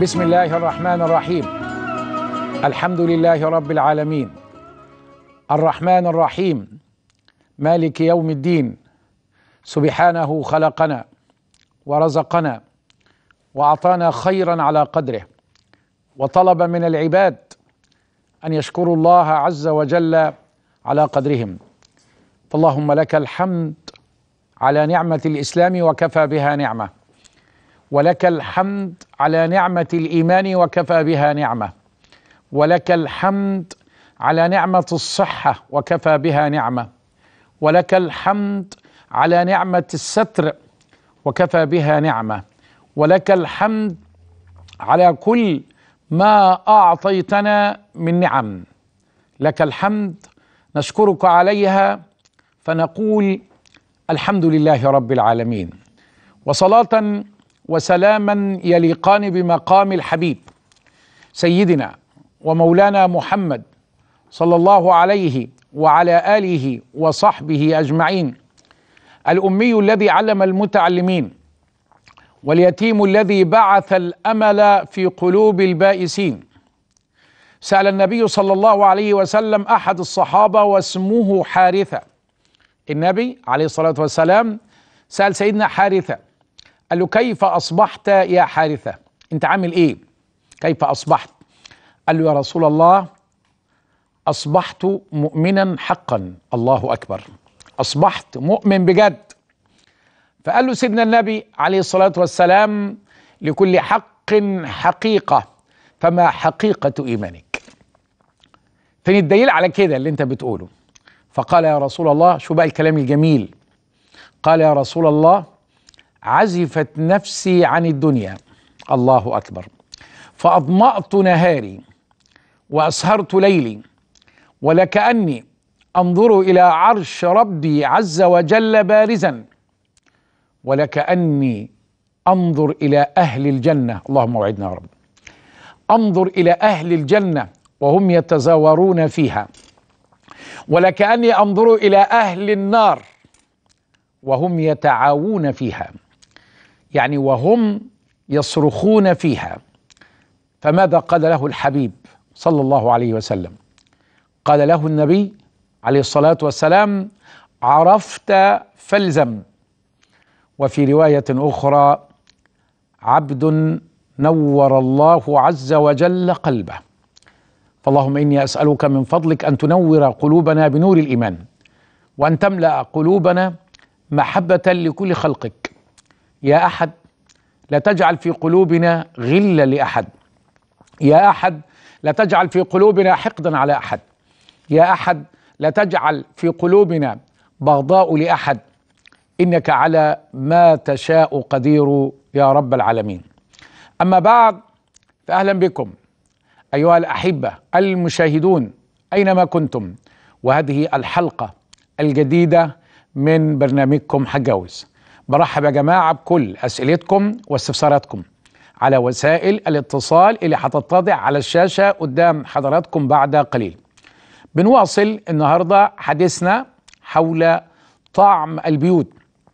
بسم الله الرحمن الرحيم الحمد لله رب العالمين الرحمن الرحيم مالك يوم الدين سبحانه خلقنا ورزقنا واعطانا خيرا على قدره وطلب من العباد ان يشكروا الله عز وجل على قدرهم فاللهم لك الحمد على نعمه الاسلام وكفى بها نعمه ولك الحمد على نعمه الايمان وكفى بها نعمه ولك الحمد على نعمه الصحه وكفى بها نعمه ولك الحمد على نعمه الستر وكفى بها نعمه ولك الحمد على كل ما اعطيتنا من نعم لك الحمد نشكرك عليها فنقول الحمد لله رب العالمين وصلاه وسلاما يليقان بمقام الحبيب سيدنا ومولانا محمد صلى الله عليه وعلى اله وصحبه اجمعين الامي الذي علم المتعلمين واليتيم الذي بعث الامل في قلوب البائسين سال النبي صلى الله عليه وسلم احد الصحابه واسمه حارثه النبي عليه الصلاه والسلام سال سيدنا حارثه قال له كيف اصبحت يا حارثه انت عامل ايه كيف اصبحت قال له يا رسول الله اصبحت مؤمنا حقا الله اكبر اصبحت مؤمن بجد فقال له سيدنا النبي عليه الصلاه والسلام لكل حق حقيقه فما حقيقه ايمانك فين الدليل على كده اللي انت بتقوله فقال يا رسول الله شو بقى الكلام الجميل قال يا رسول الله عزفت نفسي عن الدنيا الله اكبر فاضمأت نهاري واسهرت ليلي ولكأني انظر الى عرش ربي عز وجل بارزا ولكأني انظر الى اهل الجنه اللهم وعدنا يا رب انظر الى اهل الجنه وهم يتزاورون فيها ولكأني انظر الى اهل النار وهم يتعاوون فيها يعني وهم يصرخون فيها فماذا قال له الحبيب صلى الله عليه وسلم قال له النبي عليه الصلاه والسلام عرفت فالزم وفي روايه اخرى عبد نور الله عز وجل قلبه فاللهم اني اسالك من فضلك ان تنور قلوبنا بنور الايمان وان تملا قلوبنا محبه لكل خلقك يا احد لا تجعل في قلوبنا غلا لاحد يا احد لا تجعل في قلوبنا حقدا على احد يا احد لا تجعل في قلوبنا بغضاء لاحد انك على ما تشاء قدير يا رب العالمين اما بعد فاهلا بكم ايها الاحبه المشاهدون اينما كنتم وهذه الحلقه الجديده من برنامجكم حجاوز برحب يا جماعه بكل اسئلتكم واستفساراتكم على وسائل الاتصال اللي هتتضح على الشاشه قدام حضراتكم بعد قليل. بنواصل النهارده حديثنا حول طعم البيوت.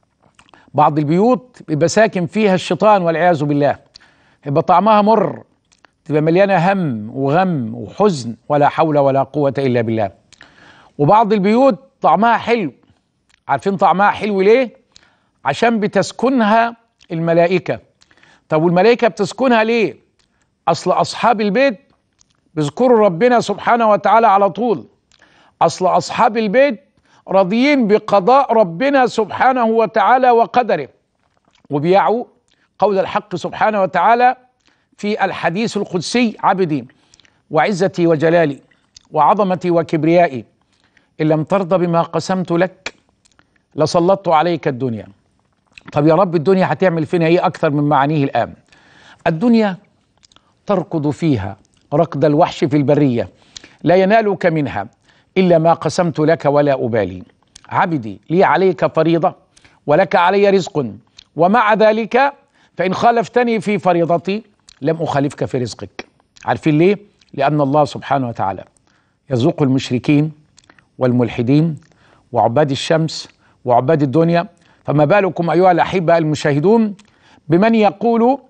بعض البيوت بيبقى ساكن فيها الشيطان والعياذ بالله. يبقى طعمها مر تبقى مليانه هم وغم وحزن ولا حول ولا قوه الا بالله. وبعض البيوت طعمها حلو. عارفين طعمها حلو ليه؟ عشان بتسكنها الملائكه. طب والملائكه بتسكنها ليه؟ اصل اصحاب البيت بيذكروا ربنا سبحانه وتعالى على طول. اصل اصحاب البيت راضيين بقضاء ربنا سبحانه وتعالى وقدره. وبيعوا قول الحق سبحانه وتعالى في الحديث القدسي عبدي وعزتي وجلالي وعظمتي وكبريائي ان لم ترضى بما قسمت لك لسلطت عليك الدنيا. طب يا رب الدنيا هتعمل فينا ايه اكثر من معانيه الان الدنيا تركض فيها ركض الوحش في البريه لا ينالك منها الا ما قسمت لك ولا ابالي عبدي لي عليك فريضه ولك علي رزق ومع ذلك فان خالفتني في فريضتي لم اخالفك في رزقك عارفين ليه لان الله سبحانه وتعالى يذوق المشركين والملحدين وعباد الشمس وعباد الدنيا فما بالكم ايها الاحبه المشاهدون بمن يقول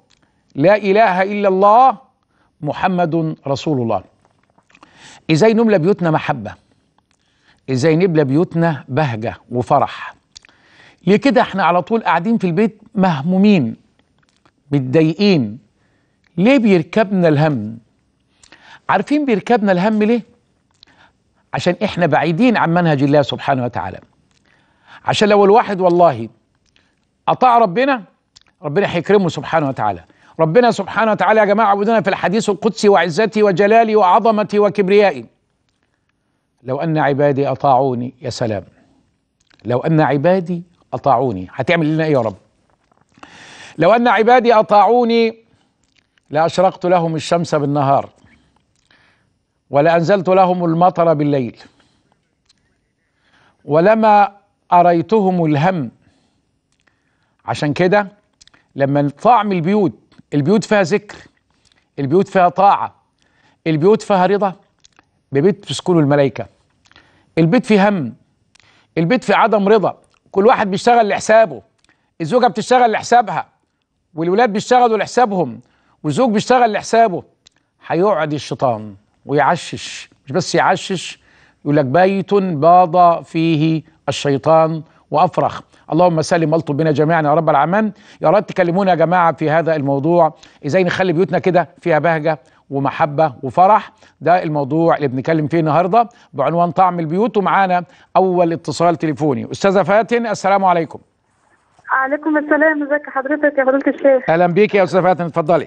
لا اله الا الله محمد رسول الله ازاي نملى بيوتنا محبه ازاي نملى بيوتنا بهجه وفرح ليه كده احنا على طول قاعدين في البيت مهمومين متضايقين ليه بيركبنا الهم عارفين بيركبنا الهم ليه عشان احنا بعيدين عن منهج الله سبحانه وتعالى عشان لو الواحد والله اطاع ربنا ربنا هيكرمه سبحانه وتعالى ربنا سبحانه وتعالى يا جماعه عبدنا في الحديث القدسي وعزتي وجلالي وعظمتي وكبريائي لو ان عبادي اطاعوني يا سلام لو ان عبادي اطاعوني هتعمل لنا ايه يا رب لو ان عبادي اطاعوني لاشرقت لهم الشمس بالنهار ولانزلت لهم المطر بالليل ولما اريتهم الهم عشان كده لما طعم البيوت البيوت فيها ذكر البيوت فيها طاعه البيوت فيها رضا ببيت تسكنه الملائكه البيت فيه هم البيت فيه عدم رضا كل واحد بيشتغل لحسابه الزوجه بتشتغل لحسابها والولاد بيشتغلوا لحسابهم والزوج بيشتغل لحسابه هيقعد الشيطان ويعشش مش بس يعشش يقول لك بيت باض فيه الشيطان وافرخ اللهم سلم والطب بنا جميعا يا رب العالمين يا رب تكلمونا يا جماعه في هذا الموضوع ازاي نخلي بيوتنا كده فيها بهجه ومحبه وفرح ده الموضوع اللي بنتكلم فيه النهارده بعنوان طعم البيوت ومعانا اول اتصال تليفوني استاذه فاتن السلام عليكم عليكم السلام ازيك حضرتك يا فضيله الشيخ اهلا بيك يا استاذه فاتن اتفضلي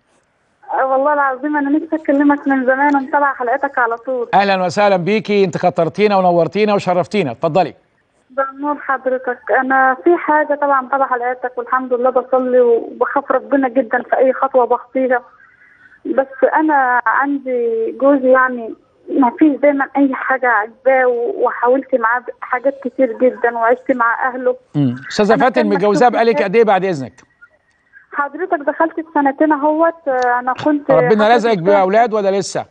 أه والله العظيم انا نفسي اكلمك من زمان ومتابعه حلقتك على طول اهلا وسهلا بيكي انت خطرتينا ونورتينا وشرفتينا اتفضلي بنور حضرتك انا في حاجه طبعا متابعه حلقتك والحمد لله بصلي وبخاف ربنا جدا في اي خطوه بخطيها بس انا عندي جوزي يعني ما فيش دايما اي حاجه عجباه وحاولت معاه حاجات كتير جدا وعشت مع اهله امم استاذه أنا فاتن كان متجوزاه مكتوب بقالك في قد ايه بعد اذنك حضرتك دخلت في سنتين اهوت انا كنت ربنا حضرتك رزقك باولاد ولا لسه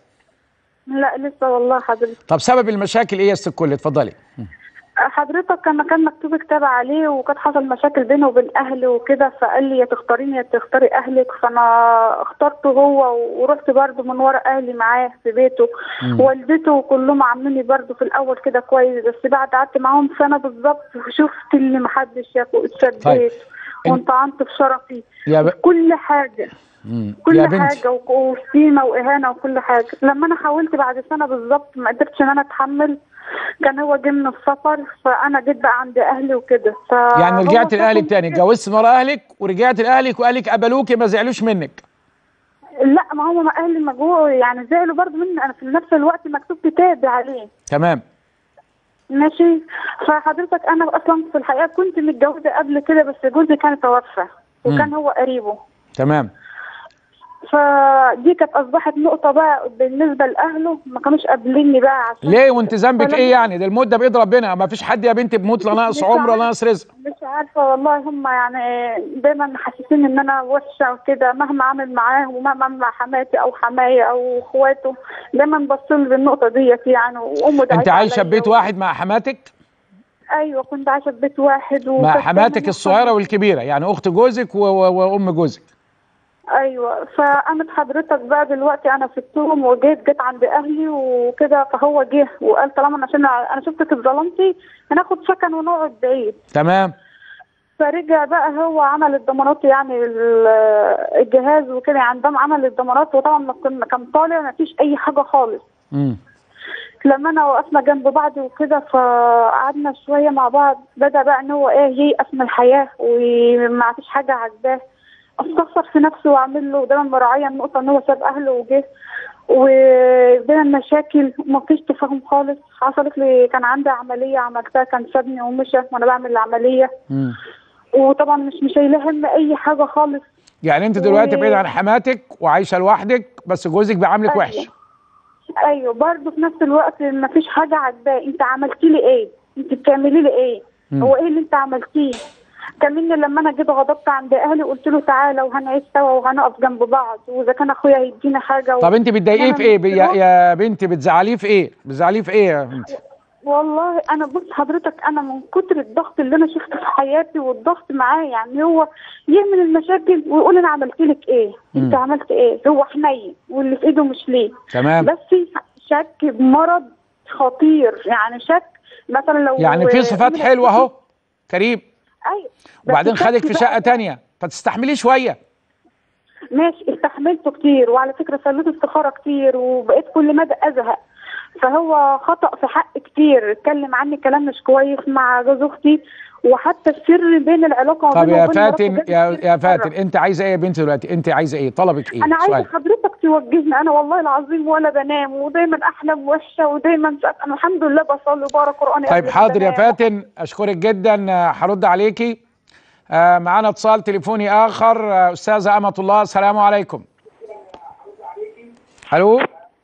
لا لسه والله حضرتك طب سبب المشاكل ايه يا ست الكل اتفضلي حضرتك كان كان مكتوب كتاب عليه وكانت حصل مشاكل بينه وبين اهلي وكده فقال لي يا تختاريني يا تختاري اهلك فانا اخترته هو ورحت برضه من ورا اهلي معاه في بيته مم. والدته كلهم عامليني برضه في الاول كده كويس بس بعد قعدت معاهم سنه بالظبط وشفت اللي محدش شافه طيب. اتشديت وانطعنت في شرفي يا ب... كل حاجه مم. كل يا بنتي حاجه وك- وشتيمه واهانه وكل حاجه لما انا حاولت بعد سنه بالظبط ما قدرتش ان انا اتحمل كان هو جه من السفر فانا جيت بقى عند اهلي وكده ف يعني رجعت هو لاهلك شافهم تاني كده. اتجوزت من ورا اهلك ورجعت لاهلك واهلك قبلوكي ما زعلوش منك لا ما هم ما اهلي ما جوه يعني زعلوا برضه مني انا في نفس الوقت مكتوب كتابي عليه تمام ماشي فحضرتك انا اصلا في الحقيقه كنت متجوزه قبل كده بس جوزي كان توفى وكان مم. هو قريبه تمام فدي كانت اصبحت نقطه بقى بالنسبه لاهله ما كانوش قابليني بقى عشان ليه وانت ذنبك فلما- ايه يعني ده المده بايد ربنا ما فيش حد يا بنتي بيموت لا ناقص مش عمر ولا عارفة. ناقص رزق مش عارفة والله هم يعني دايما محسسين ان انا وحشة وكده مهما اعمل معاهم ومهما اعمل مع حماتي او حماية او اخواته دايما بصوا لي بالنقطة ديت يعني وامه انت دعت عايشه عليا ببيت و- واحد مع حماتك ايوه كنت عايشة في بيت واحد مع وكانت حماتك دايماً الصغيره والكبيره يعني اخت جوزك و... و... وام جوزك ايوه فقامت حضرتك بقى دلوقتي انا سبتهم وجيت جيت عند اهلي وكده فهو جه وقال طالما أنا عشان انا شفتك اتظلمتي هناخد سكن ونقعد بعيد تمام فرجع بقى هو عمل الضمانات يعني ال- الجهاز وكده يعني ده عمل الضمانات وطبعا ما كنا كان طالع ما فيش اي حاجه خالص امم لما انا وقفنا جنب بعض وكده فقعدنا شويه مع بعض بدا بقى ان هو ايه ييأس من الحياه وما فيش حاجه عاجباه استغفر في نفسه واعمل له دايما مراعيه النقطه ان هو ساب اهله وجه وبين المشاكل ما فيش تفاهم خالص حصلت لي كان عندي عمليه عملتها كان سابني ومشى وانا بعمل العمليه امم وطبعا مش مش شايله هم اي حاجه خالص يعني انت دلوقتي و- بعيد عن حماتك وعايشه لوحدك بس جوزك بيعاملك أيوة. وحش ايوه برضه في نفس الوقت ما فيش حاجه عاجباه انت عملتي لي ايه انت بتعملي لي ايه مم. هو ايه اللي انت عملتيه كمان لما انا جيت غضبت عند اهلي قلت له تعالى وهنعيش سوا وهنقف جنب بعض واذا كان اخويا هيدينا حاجه و... طب انت بتضايقيه أنا في ايه مش ب- يا, بروح. يا بنتي بتزعليه في ايه بتزعليه في ايه يا بنتي والله انا بص حضرتك انا من كتر الضغط اللي انا شفته في حياتي والضغط معاه يعني هو يعمل المشاكل ويقول انا عملت لك ايه انت مم. عملت ايه هو حنين واللي في ايده مش ليه تمام بس شك بمرض خطير يعني شك مثلا لو يعني في صفات عملت- حلوه اهو كريم ايوه بس وبعدين شك خدك في بقى شقه تانية فتستحمليه شويه ماشي استحملته كتير وعلى فكره صليت استخاره كتير وبقيت كل مدى ازهق فهو خطا في حق كتير اتكلم عني كلام مش كويس مع جوز اختي وحتى السر بين العلاقه طب وبينه يا وبين مراته فاتن بين يا كتير يا مرة. فاتن انت عايزه ايه يا بنتي دلوقتي انت عايزه ايه طلبك ايه انا عايزه سؤال حضرتك توجهني انا والله العظيم ولا بنام ودايما احلم وحشه ودايما مش عارفة- انا الحمد لله بصلي وبقرا قران طيب قبل ما حاضر يا بنام. فاتن اشكرك جدا آه، هرد عليكي آه، معانا اتصال تليفوني اخر آه، استاذه امه الله السلام عليكم الو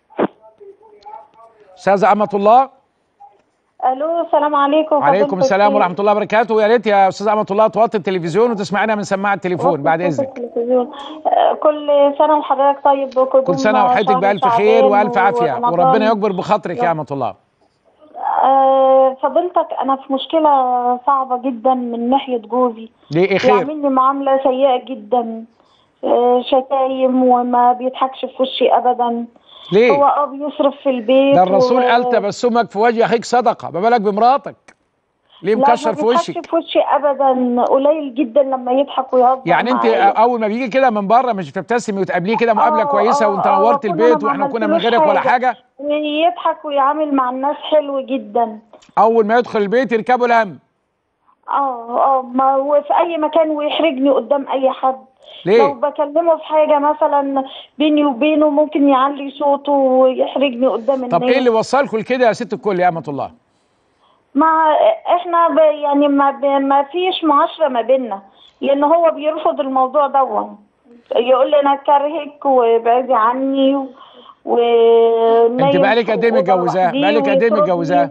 استاذه امه الله الو السلام عليكم وعليكم فضيلة السلام الشيخ. ورحمه الله وبركاته ويا ريت يا استاذه امه الله توطي التلفزيون وتسمعنا من سماعه التليفون بعد وقت اذنك التلفزيون. آه، كل سنه وحضرتك طيب بقدوم كل سنه وحياتك شهر بالف شعبان خير والف عافيه ورمضان. وربنا يكبر بخاطرك يا امه الله آه، فضيلتك انا في مشكله صعبه جدا من ناحيه جوزي ليه ايه خير بيعملني معامله سيئه جدا آه، شتايم وما بيضحكش في وشي ابدا هو ليه اه بيصرف في البيت ده الرسول و- قال تبسمك في وجه اخيك صدقه ما بالك بمراتك ليه لا مكشر ما في بيضحكش وشك في وشي ابدا قليل جدا لما يضحك ويهزر يعني انت معايا. اول ما بيجي كده من بره مش بتبتسمي وتقابليه كده مقابله آه، كويسه آه، وانت آه، نورت وأكون البيت أنا ما واحنا كنا من عملتلوش غيرك ولا حاجة. حاجه ويضحك ويعامل مع الناس حلو جدا اول ما يدخل البيت يركبوا الهم اه اه ما وفي اي مكان ويحرجني قدام اي حد لو ليه بكلمه في حاجه مثلا بيني وبينه ممكن يعلي صوته ويحرجني قدام الناس طب ايه اللي وصلكم لكده يا ست الكل يا امه الله مع احنا ب يعني ما, ب ما فيش معاشره ما بيننا لان هو بيرفض الموضوع ده يقول لي انا كارهك وابعدي عني و... و... انت بقالك قد ايه متجوزاه بقالك قد ايه متجوزاه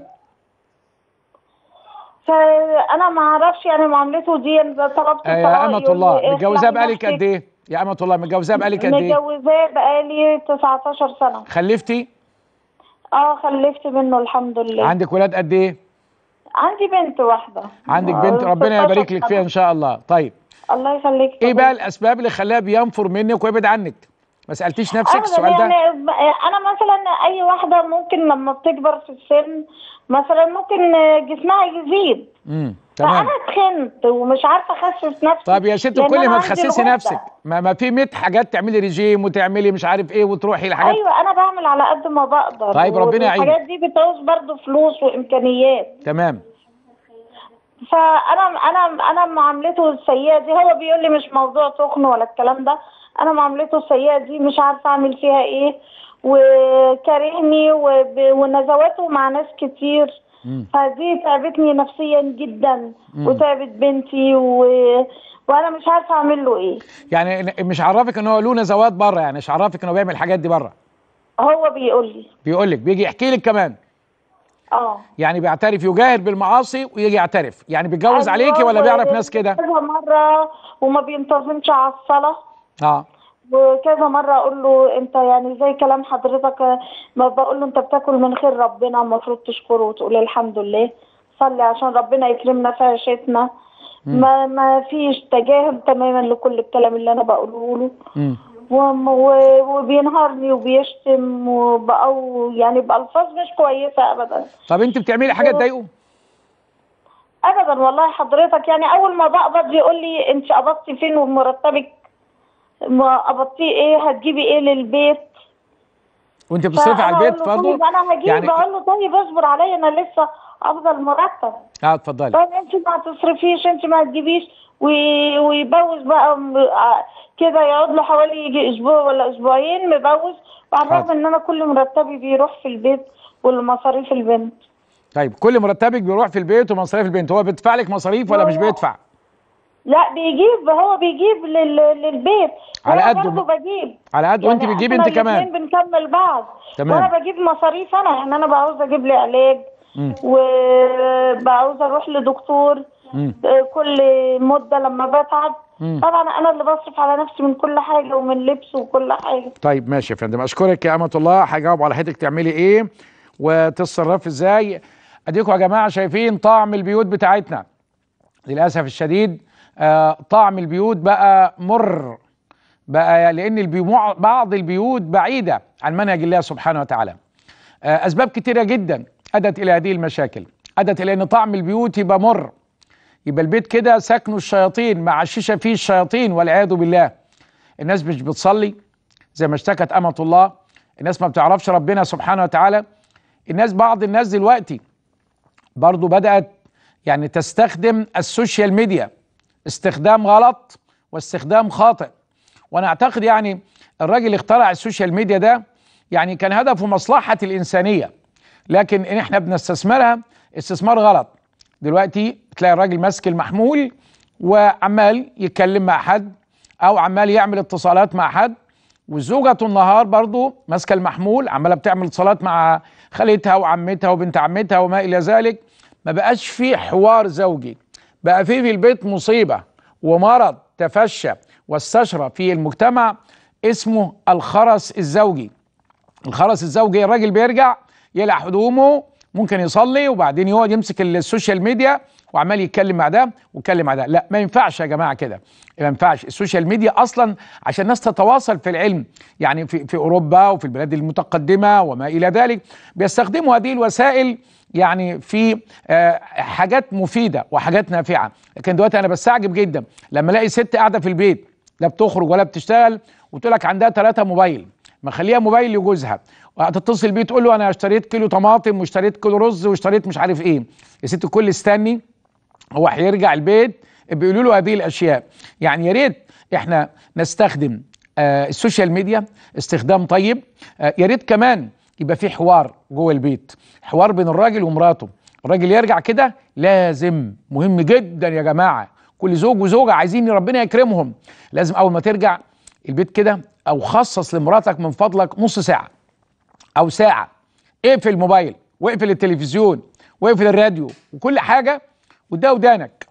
فانا ما اعرفش يعني معاملته دي أنا طلبت آه يا طلاق امه يقول الله لي متجوزاه اخلعي بقالك نفسك. قد ايه يا امه الله متجوزاه بقالك قد ايه متجوزاه بقالي 19 سنه خلفتي اه خلفت منه الحمد لله عندك ولاد قد ايه عندي بنت واحده عندك آه، بنت ربنا 16 يبارك لك فيها ان شاء الله طيب الله يخليك ايه بقى الاسباب اللي خلاه بينفر منك ويبعد عنك ما سالتيش نفسك أبداً السؤال ده يعني ب- انا مثلا اي واحده ممكن لما بتكبر في السن مثلا ممكن جسمها يزيد امم تمام فانا اتخنت ومش عارفه اخسس نفسي طب يا ست لأن الكل أنا ما عندي تخسسي الغدة. نفسك ما, ما في 100 حاجات تعملي ريجيم وتعملي مش عارف ايه وتروحي لحاجات ايوه انا بعمل على قد ما بقدر طيب ربنا يعينك. الحاجات دي بتعوز برضو فلوس وامكانيات تمام فانا انا انا معاملته السيئه دي هو بيقول لي مش موضوع تخن ولا الكلام ده انا معاملته السيئه دي مش عارفه اعمل فيها ايه وكارهني وب- ونزواته مع ناس كتير مم. فدي تعبتني نفسيا جدا مم. وتعبت بنتي و... وانا مش عارفه اعمل له ايه يعني مش عرفك ان هو له نزوات بره يعني مش عرفك ان هو بيعمل الحاجات دي بره هو بيقول لي بيقول لك بيجي يحكي لك كمان اه يعني بيعترف يجاهر بالمعاصي ويجي يعترف يعني بيتجوز أيوة، عليكي ولا بيعرف ناس كده كذا مره وما بينتظمش على الصلاه اه وكذا مرة أقول له أنت يعني زي كلام حضرتك ما بقول له أنت بتاكل من خير ربنا المفروض تشكره وتقول الحمد لله صلي عشان ربنا يكرمنا في عيشتنا ما ما فيش تجاهل تماما لكل الكلام اللي أنا بقوله له امم وم- و- وبينهارني وبيشتم وبقو يعني بألفاظ مش كويسة أبدا طب انت بتعملي حاجه تضايقه أبدا والله حضرتك يعني أول ما بقبض يقول لي أنت قبضتي فين ومرتبك ما قبضتيه إيه هتجيبي إيه للبيت وانت بتصرفي على البيت فأنا أقول له برضه طيب انا هجيب يعني بقول له طيب اصبر عليا انا لسه افضل مرتب اه اتفضلي طيب انت ما تصرفيش انت ما تجيبيش وي- ويبوز بقى م- آه كده يقعد له حوالي يجي اسبوع ولا اسبوعين مبوز وعلى الرغم حاضر. ان انا كل مرتبي بيروح في البيت والمصاريف البنت طيب كل مرتبك بيروح في البيت ومصاريف البنت هو بيدفع لك مصاريف ولا مش هو- بيدفع لا بيجيب هو بيجيب لل... للبيت على وأنا قده برضه بجيب على قد وانت يعني بتجيبي إحنا انت كمان الاتنين بنكمل بعض تمام. وانا بجيب مصاريف انا يعني انا بعوز اجيب لي علاج مم. وبعوز اروح لدكتور مم. كل مده لما بتعب مم. طبعا انا اللي بصرف على نفسي من كل حاجه ومن لبس وكل حاجه طيب ماشي يا فندم اشكرك يا امه الله هجاوب على حضرتك تعملي ايه وتتصرفي ازاي اديكم يا جماعه شايفين طعم البيوت بتاعتنا للاسف الشديد آه طعم البيوت بقى مر بقى لان البيو بعض البيوت بعيده عن منهج الله سبحانه وتعالى آه اسباب كتيره جدا ادت الى هذه المشاكل ادت الى ان طعم البيوت يبقى مر يبقى البيت كده سكنه الشياطين مع الشيشه فيه الشياطين والعياذ بالله الناس مش بتصلي زي ما اشتكت امه الله الناس ما بتعرفش ربنا سبحانه وتعالى الناس بعض الناس دلوقتي برضو بدات يعني تستخدم السوشيال ميديا استخدام غلط واستخدام خاطئ وانا اعتقد يعني الراجل اللي اخترع السوشيال ميديا ده يعني كان هدفه مصلحه الانسانيه لكن إن احنا بنستثمرها استثمار غلط دلوقتي تلاقي الراجل ماسك المحمول وعمال يتكلم مع حد او عمال يعمل اتصالات مع حد والزوجة طول النهار برضو ماسكه المحمول عماله بتعمل اتصالات مع خالتها وعمتها وبنت عمتها وما الى ذلك ما بقاش في حوار زوجي بقى في في البيت مصيبه ومرض تفشى واستشرى في المجتمع اسمه الخرس الزوجي الخرس الزوجي الراجل بيرجع يقلع هدومه ممكن يصلي وبعدين يقعد يمسك السوشيال ميديا وعمال يتكلم مع ده ويتكلم مع ده لا ما ينفعش يا جماعه كده ما ينفعش السوشيال ميديا اصلا عشان الناس تتواصل في العلم يعني في في اوروبا وفي البلاد المتقدمه وما الى ذلك بيستخدموا هذه الوسائل يعني في آه حاجات مفيده وحاجات نافعه لكن دلوقتي انا بستعجب جدا لما الاقي ست قاعده في البيت لا بتخرج ولا بتشتغل وتقول لك عندها ثلاثه موبايل مخليها موبايل لجوزها وهتتصل بيه تقول له انا اشتريت كيلو طماطم واشتريت كيلو رز واشتريت مش عارف ايه يا ست الكل استني هو هيرجع البيت بيقولوا له هذه الاشياء يعني يا ريت احنا نستخدم آه السوشيال ميديا استخدام طيب آه يا ريت كمان يبقى في حوار جوه البيت حوار بين الراجل ومراته الراجل يرجع كده لازم مهم جدا يا جماعه كل زوج وزوجه عايزين ربنا يكرمهم لازم اول ما ترجع البيت كده او خصص لمراتك من فضلك نص ساعه او ساعه اقفل الموبايل واقفل التلفزيون واقفل الراديو وكل حاجه وده ودانك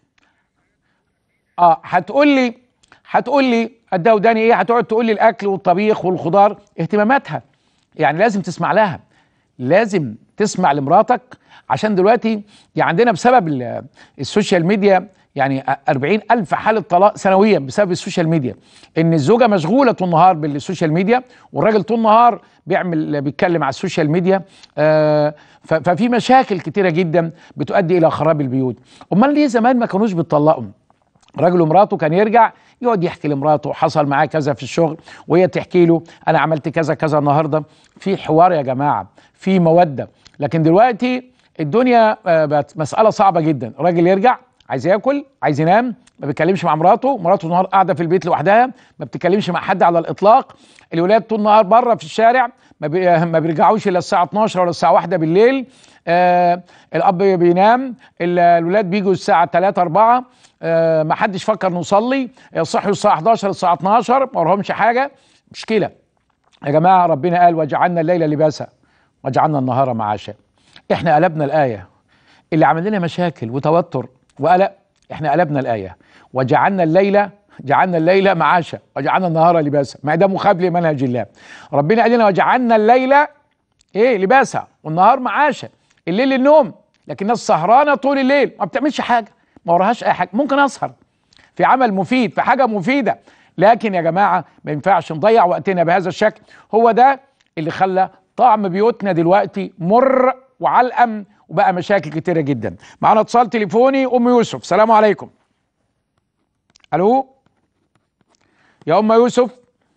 اه هتقول لي هتقول لي ده وداني ايه هتقعد تقول لي الاكل والطبيخ والخضار اهتماماتها يعني لازم تسمع لها لازم تسمع لمراتك عشان دلوقتي يعني عندنا بسبب السوشيال ميديا يعني أربعين ألف حالة طلاق سنويا بسبب السوشيال ميديا إن الزوجة مشغولة طول النهار بالسوشيال ميديا والراجل طول النهار بيعمل بيتكلم على السوشيال ميديا آه ففي مشاكل كتيرة جدا بتؤدي إلى خراب البيوت أمال ليه زمان ما كانوش بيطلقوا راجل ومراته كان يرجع يقعد يحكي لمراته حصل معاه كذا في الشغل وهي تحكي له انا عملت كذا كذا النهارده في حوار يا جماعه في موده لكن دلوقتي الدنيا بقت مساله صعبه جدا الراجل يرجع عايز ياكل عايز ينام ما بيتكلمش مع مراته مراته النهار قاعده في البيت لوحدها ما بتتكلمش مع حد على الاطلاق الولاد طول النهار بره في الشارع ما, بي... ما بيرجعوش الا الساعه 12 ولا الساعه 1 بالليل آه الاب بينام الولاد بيجوا الساعه 3 4 آه ما حدش فكر نصلي صحوا الساعه 11 الساعه 12 ما وراهمش حاجه مشكله يا جماعه ربنا قال وجعلنا الليل لباسا وجعلنا النهار معاشا احنا قلبنا الايه اللي عمل لنا مشاكل وتوتر وقلق احنا قلبنا الايه وجعلنا الليل جعلنا الليل معاشا وجعلنا النهار لباسا ما ده مخالف لمنهج الله ربنا قال لنا وجعلنا الليل ايه لباسا والنهار معاشا الليل النوم لكن الناس سهرانه طول الليل ما بتعملش حاجه ما وراهاش اي حاجه ممكن اسهر في عمل مفيد في حاجه مفيده لكن يا جماعه ما ينفعش نضيع وقتنا بهذا الشكل هو ده اللي خلى طعم بيوتنا دلوقتي مر وعلقم وبقى مشاكل كتيره جدا معانا اتصال تليفوني ام يوسف سلام عليكم الو يا ام يوسف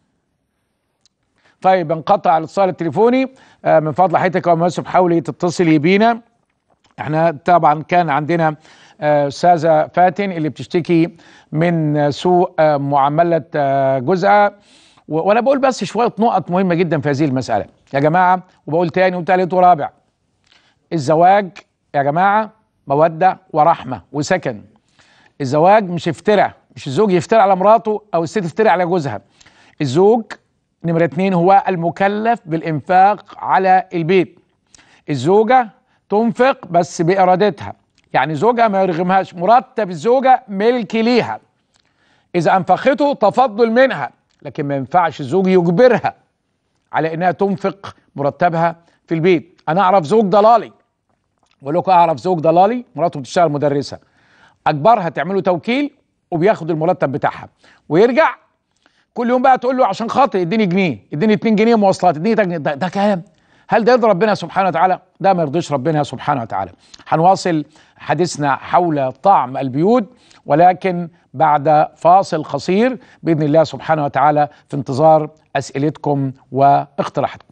طيب انقطع الاتصال التليفوني آه من فضل حضرتك يا ام يوسف حاولي تتصلي بينا احنا طبعا كان عندنا استاذه فاتن اللي بتشتكي من سوء آه معامله آه جوزها وانا بقول بس شويه نقط مهمه جدا في هذه المساله يا جماعه وبقول تاني وتالت ورابع الزواج يا جماعه موده ورحمه وسكن الزواج مش افتراء مش الزوج يفتري على مراته او الست تفتري على جوزها الزوج نمرة اتنين هو المكلف بالانفاق على البيت الزوجة تنفق بس بارادتها يعني زوجها ما يرغمهاش مرتب الزوجة ملك ليها اذا انفقته تفضل منها لكن ما ينفعش الزوج يجبرها على انها تنفق مرتبها في البيت انا اعرف زوج ضلالي بقول لكم اعرف زوج ضلالي مراته بتشتغل مدرسه اجبرها تعمله توكيل وبياخد المرتب بتاعها ويرجع كل يوم بقى تقول له عشان خاطر اديني جنيه اديني 2 جنيه مواصلات اديني ده, ده, ده كلام هل ده يرضي ربنا سبحانه وتعالى ده ما يرضيش ربنا سبحانه وتعالى هنواصل حديثنا حول طعم البيوت ولكن بعد فاصل قصير باذن الله سبحانه وتعالى في انتظار اسئلتكم واقتراحاتكم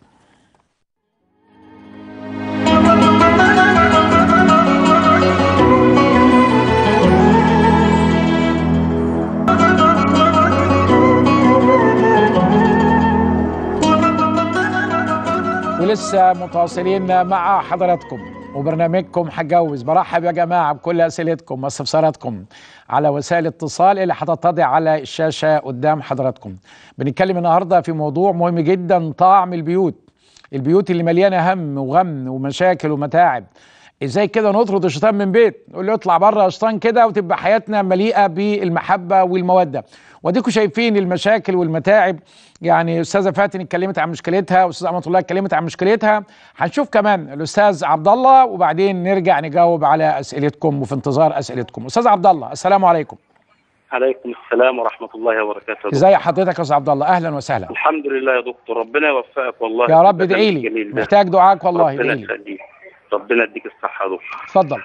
ولسه متواصلين مع حضراتكم وبرنامجكم هتجوز برحب يا جماعه بكل اسئلتكم واستفساراتكم على وسائل الاتصال اللي هتتضع على الشاشه قدام حضراتكم. بنتكلم النهارده في موضوع مهم جدا طعم البيوت. البيوت اللي مليانه هم وغم ومشاكل ومتاعب. ازاي كده نطرد الشيطان من بيت؟ نقول له اطلع بره يا شيطان كده وتبقى حياتنا مليئه بالمحبه والموده. واديكم شايفين المشاكل والمتاعب يعني استاذه فاتن اتكلمت عن مشكلتها واستاذ امه الله اتكلمت عن مشكلتها هنشوف كمان الاستاذ عبد الله وبعدين نرجع نجاوب على اسئلتكم وفي انتظار اسئلتكم استاذ عبد الله السلام عليكم عليكم السلام ورحمة الله وبركاته ازي حضرتك يا استاذ عبد الله اهلا وسهلا الحمد لله يا دكتور ربنا يوفقك والله يا رب في ادعي البرنامج لي الجميل ده. محتاج دعاك والله ربنا ادعي لي يخليك ربنا يديك الصحة يا دكتور اتفضل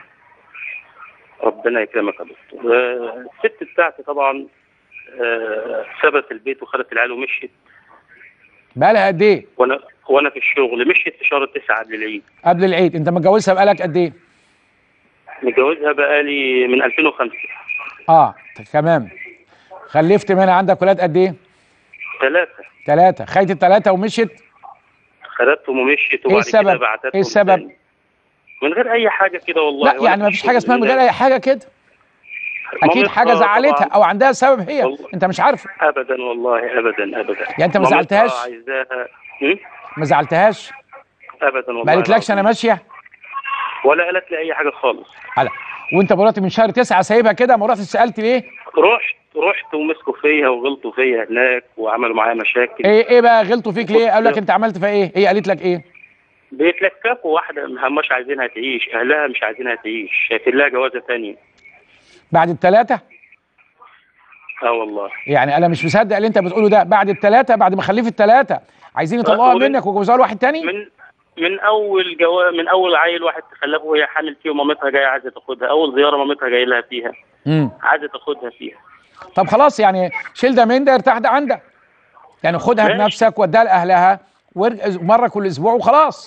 ربنا يكرمك يا دكتور آه، الست بتاعتي طبعا آه، سابت البيت وخدت العيال ومشيت بقى لها قد ايه وانا وانا في الشغل مشيت في شهر تسعة قبل العيد قبل العيد انت متجوزها بقالك قد ايه متجوزها بقالي من 2005 اه تمام خلفت منها عندك ولاد قد ايه ثلاثة ثلاثه خدت الثلاثه ومشيت خدتهم ومشيت وبعد السبب؟ كده بعتتهم إيه السبب؟ تاني. من غير اي حاجة كده والله لا وأنا يعني في ما فيش حاجه اسمها من الشغل. غير اي حاجه كده اكيد مامتها حاجه زعلتها طبعاً او عندها سبب هي والله. انت مش عارف ابدا والله ابدا ابدا يعني أنت ما مامتها زعلتهاش؟ عايزاها هم؟ ما زعلتهاش ابدا والله ما قالتلكش انا العظيم. ماشيه ولا قالت لي اي حاجه خالص على وانت مراتي من شهر تسعة سايبها كده ما رحت سالت ليه رحت رحت ومسكوا فيا وغلطوا فيا هناك وعملوا معايا مشاكل ايه ايه بقى غلطوا فيك ليه قال لك انت عملت فيها ايه هي قالت لك ايه بيتلككوا واحده ما هماش عايزينها تعيش اهلها مش عايزينها تعيش شايفين لها جوازه ثانيه بعد الثلاثه اه والله يعني انا مش مصدق اللي انت بتقوله ده بعد الثلاثه بعد ما خلفت الثلاثه عايزين يطلعوها ومن- منك ويجوزوها لواحد تاني من من اول جوا من اول عيل واحد تخلفه وهي حامل فيه ومامتها جايه عايزه تاخدها اول زياره مامتها جايه لها فيها امم عايزه تاخدها فيها طب خلاص يعني شيل ده من ده ارتاح ده عندك يعني خدها ماشي. بنفسك وديها لاهلها وارجع مره كل اسبوع وخلاص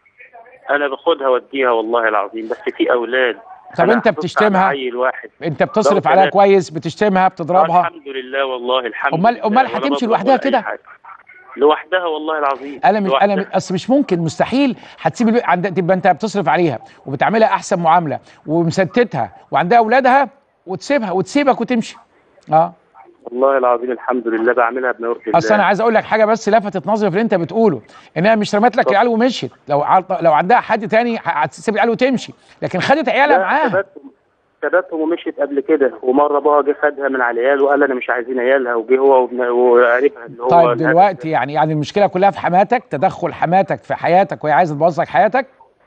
انا باخدها واديها والله العظيم بس في اولاد طب أنا أنت حافظت بتشتمها؟ على عيل واحد انت بتصرف ده عليها ثلاثة. كويس بتشتمها آه، بتضربها الحمد لله والله الحمد أمال- لله أمال ولا هتمشي بضرب لوحدها ولا أي كده؟ حاجة. لوحدها والله العظيم انا مش لوحدها. انا اصل مش ممكن مستحيل هتسيب البيت عند تبقى انت بتصرف عليها وبتعملها احسن معامله ومستتها وعندها اولادها وتسيبها وتسيبك وتمشي اه والله العظيم الحمد لله بعملها بما يرضي اصل انا الله عايز اقول لك حاجه بس لفتت نظري في اللي انت بتقوله انها مش رمت لك طب. العيال ومشيت لو عط- لو عندها حد تاني هتسيب العيال وتمشي لكن خدت عيالها لا، معاها سابتهم سابتهم ومشيت قبل كده ومره بابا جه خدها من على العيال وقال انا مش عايزين عيالها وجه هو وابن- وقريبها اللي هو طيب الهدف دلوقتي ده. يعني يعني المشكله كلها في حماتك تدخل حماتك في حياتك وهي عايزه تبوظ لك حياتك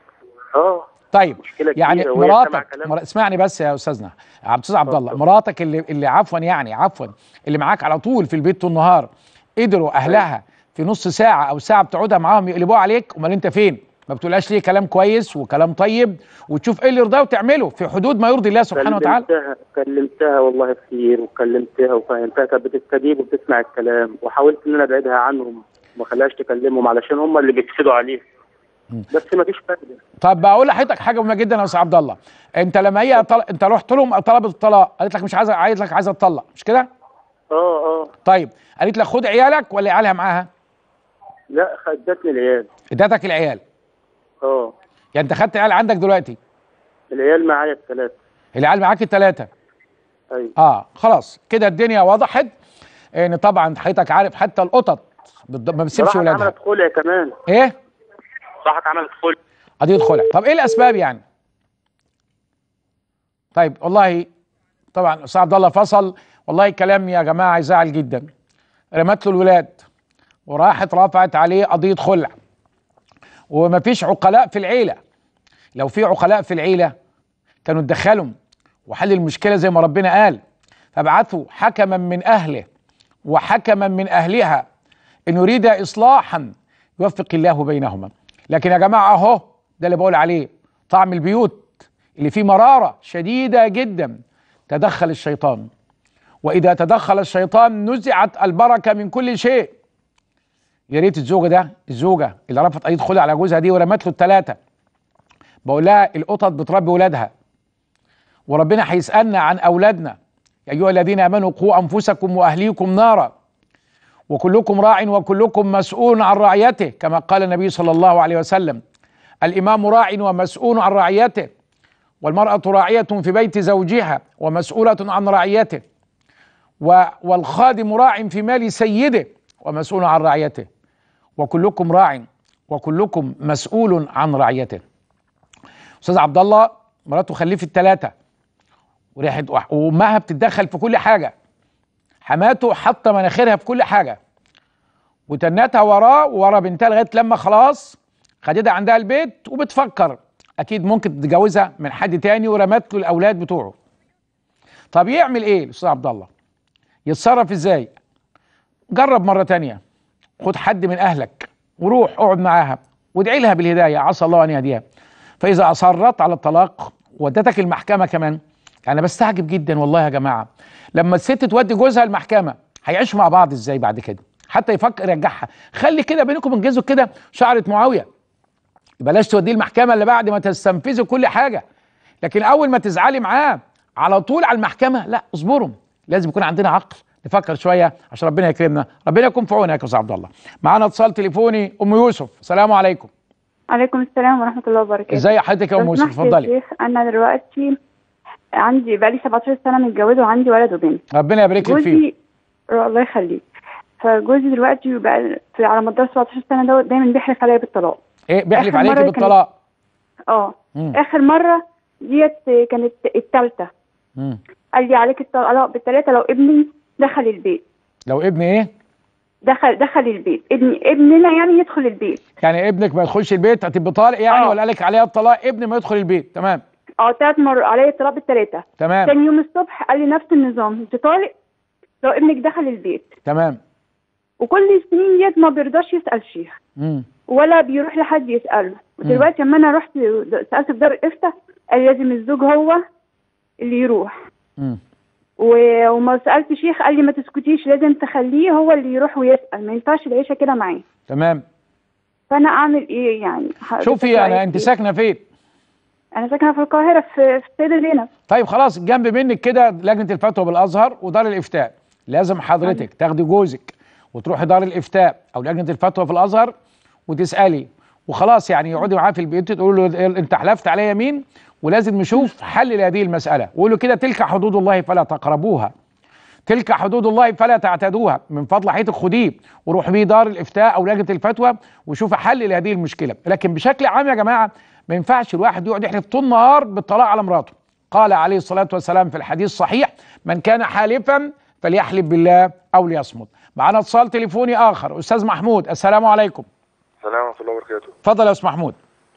اه طيب مشكلة يعني كبيرة وهي سامعة مراتك كلام. مر... اسمعني بس يا استاذنا عبد الاستاذ عبد الله اتفضل. مراتك اللي اللي عفوا يعني عفوا اللي معاك على طول في البيت طول النهار قدروا اهلها في نص ساعه او ساعه بتقعدها معاهم يقلبوها عليك امال انت فين ما بتقولهاش ليه كلام كويس وكلام طيب وتشوف ايه اللي يرضاه وتعمله في حدود ما يرضي الله سبحانه وتعالى كلمتها كلمتها والله كتير وكلمتها وفهمتها كانت بتستجيب وبتسمع الكلام وحاولت ان انا ابعدها عنهم وما خلاش تكلمهم علشان هم اللي بيفسدوا عليها بس ما فيش فايده طب بقول لحضرتك حاجه مهمه جدا يا استاذ عبد الله انت لما هي طل... انت رحت لهم طلبت الطلاق قالت لك مش عايزه عايز لك عايزه تطلق مش كده اه اه طيب قالت لك خد عيالك ولا عيالها معاها لا خدتني العيال ادتك العيال اه يعني انت خدت عيال عندك دلوقتي العيال معايا الثلاثه العيال معاك الثلاثه ايوه اه خلاص كده الدنيا وضحت ان طبعا حضرتك عارف حتى القطط بتض- ما بتسيبش صراحة ولادها عملت خلع كمان ايه صراحة عملت خلع قضيه خلع طب ايه الاسباب يعني طيب والله طبعا استاذ عبد الله فصل والله كلام يا جماعه يزعل جدا رمت له الولاد وراحت رفعت عليه قضيه خلع ومفيش عقلاء في العيله لو في عقلاء في العيله كانوا اتدخلوا وحل المشكله زي ما ربنا قال فابعثوا حكما من اهله وحكما من اهلها ان يريد اصلاحا يوفق الله بينهما لكن يا جماعه اهو ده اللي بقول عليه طعم البيوت اللي فيه مراره شديده جدا تدخل الشيطان واذا تدخل الشيطان نزعت البركه من كل شيء يا ريت الزوجه ده الزوجه اللي رفضت ايد خدها على جوزها دي ورمت له الثلاثه بقول لها القطط بتربي ولادها وربنا هيسالنا عن اولادنا يا ايها الذين امنوا قوا انفسكم واهليكم نارا وكلكم راع وكلكم مسؤول عن رعيته كما قال النبي صلى الله عليه وسلم الامام راع ومسؤول عن رعيته والمراه راعيه في بيت زوجها ومسؤوله عن رعيته و- والخادم راع في مال سيده ومسؤول عن رعيته وكلكم راع وكلكم مسؤول عن رعيته استاذ عبد الله مراته خلفت ثلاثه وريحت وامها بتتدخل في كل حاجه حماته حاطه مناخيرها في كل حاجه وتنتها وراه ورا بنتها لغايه لما خلاص خدتها عندها البيت وبتفكر اكيد ممكن تتجوزها من حد تاني ورمت له الاولاد بتوعه طب يعمل ايه الاستاذ عبد الله يتصرف ازاي جرب مره تانية خد حد من اهلك وروح اقعد معاها وادعي لها بالهدايه عسى الله ان يهديها فاذا اصرت على الطلاق ودتك المحكمه كمان انا بستعجب جدا والله يا جماعه لما الست تودي جوزها المحكمه هيعيشوا مع بعض ازاي بعد كده حتى يفكر يرجعها خلي كده بينكم وبين جوزك كده شعره معاويه بلاش توديه المحكمه الا بعد ما تستنفذوا كل حاجه لكن اول ما تزعلي معاه على طول على المحكمه لا اصبروا لازم يكون عندنا عقل نفكر شويه عشان ربنا يكرمنا ربنا يكون في عونك يا استاذ عبد الله معانا اتصال تليفوني ام يوسف السلام عليكم عليكم السلام ورحمة الله وبركاته ازي حضرتك يا ام لو يوسف سمحت يا اتفضلي شيخ أنا دلوقتي عندي بقالي 17 سنة متجوزة وعندي ولد وبنت ربنا يبارك لك فيه جوزي الله يخليك فجوزي دلوقتي بقى في على مدار 17 سنة دوت دايما بيحلف عليا بالطلاق ايه بيحلف آخر عليكي مرة كان- بالطلاق اه مم. آخر مرة ديت كانت التالتة مم. قال لي عليك الطلاق بالتلاتة لو ابني دخل البيت لو ابن ايه دخل دخل البيت ابني ابننا يعني يدخل البيت يعني ابنك ما يدخلش البيت هتبقى طالق يعني آه. ولا قالك عليها الطلاق ابن ما يدخل البيت تمام اه تلات مرات عليا الطلاق بالتلاتة تمام تاني يوم الصبح قال لي نفس النظام انت طالق لو ابنك دخل البيت تمام وكل السنين ديت ما بيرضاش يسأل شيخ مم. ولا بيروح لحد يسأله ودلوقتي لما انا رحت سألت في دار الافتاء قال لي لازم الزوج هو اللي يروح مم. و- وما سألت شيخ قال لي ما تسكتيش لازم تخليه هو اللي يروح ويسأل ما ينفعش العيشة كده معاه تمام فانا اعمل ايه يعني حضرتك شوفي انا رأيك انت إيه؟ ساكنه فين انا ساكنه في القاهره في في سيدة زينب طيب خلاص جنب منك كده لجنه الفتوى بالازهر ودار الافتاء لازم حضرتك تاخدي جوزك وتروحي دار الافتاء او لجنه الفتوى في الازهر وتسالي وخلاص يعني يقعدي معاه في البيت تقول له إيه انت حلفت على يمين ولازم نشوف حل لهذه المساله وقولوا كده تلك حدود الله فلا تقربوها تلك حدود الله فلا تعتدوها من فضل حياتك خديه وروح بيه دار الافتاء او لجنه الفتوى وشوف حل لهذه المشكله لكن بشكل عام يا جماعه ما ينفعش الواحد يقعد يحلف طول النهار بالطلاق على مراته قال عليه الصلاه والسلام في الحديث الصحيح من كان حالفا فليحلف بالله او ليصمت معنا اتصال تليفوني اخر استاذ محمود السلام عليكم السلام ورحمة الله وبركاته اتفضل يا استاذ محمود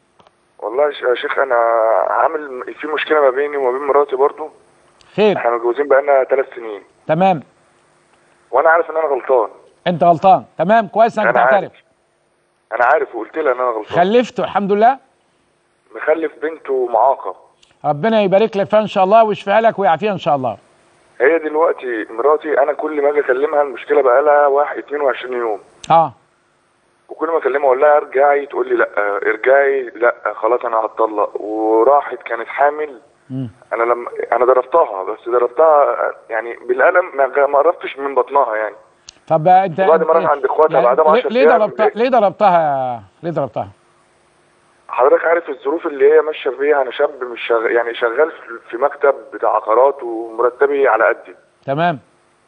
والله يا ش- يا شيخ أنا عامل في مشكلة ما بيني وما بين مراتي برضو خير احنا متجوزين بقالنا ثلاث سنين تمام وأنا عارف إن أنا غلطان انت غلطان تمام كويس انك أنا عارف تعترف أنا عارف وقلت لها إن أنا غلطان خلفت الحمد لله مخلف بنته معاقة ربنا يبارك لك فيها ان شاء الله ويشفيها لك ويعافيها ان شاء الله هي دلوقتي مراتي أنا كل ما أجي أكلمها المشكلة بقالها واحد 22 يوم اه وكل ما أكلمها أقول لها ارجعي تقول لي لأ ارجعي لأ خلاص أنا هتطلق وراحت كانت حامل مم. أنا لما أنا ضربتها بس ضربتها يعني بالقلم ما ما قربتش من بطنها يعني طب انت وبعد ما راح عند اخواتها بعدها ليه- بعشر ليه أيام ضربتها ليه ضربتها ليه ضربتها حضرتك عارف الظروف اللي هي ماشيه فيها انا شاب مش شغ... يعني شغال في- في مكتب بتاع عقارات ومرتبي على قدي تمام